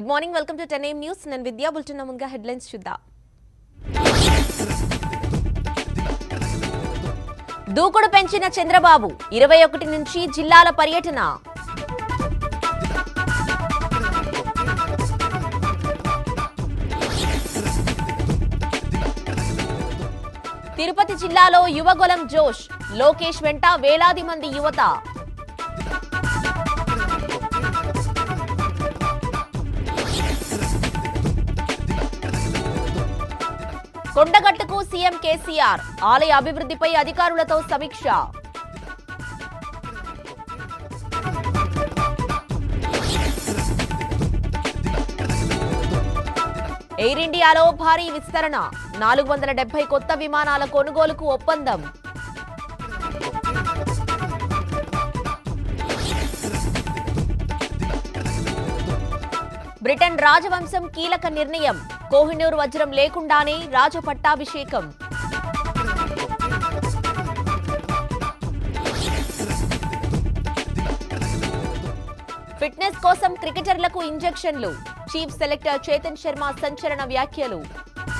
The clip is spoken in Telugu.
good morning welcome to ten M news నేను విద్యా బులెటిన్ ముందుగా హెడ్లైన్స్ చూద్దాం దూకుడు పెంచిన చంద్రబాబు ఇరవై ఒకటి నుంచి జిల్లాల పర్యటన తిరుపతి జిల్లాలో యువగొలం జోష్ లోకేష్ వెంట వేలాది మంది యువత కొండగట్టుకు సీఎం కేసీఆర్ ఆలయ అభివృద్ధిపై అధికారులతో సమీక్ష ఎయిర్ ఇండియాలో భారీ విస్తరణ నాలుగు వందల డెబ్బై కొత్త విమానాల కొనుగోలుకు ఒప్పందం బ్రిటన్ రాజవంశం కీలక నిర్ణయం కోహినూర్ వజ్రం లేకుండానే రాజ పట్టాభిషేకం ఫిట్నెస్ కోసం క్రికెటర్లకు ఇంజెక్షన్లు చీఫ్ సెలెక్టర్ చేతన్ శర్మ సంచలన వ్యాఖ్యలు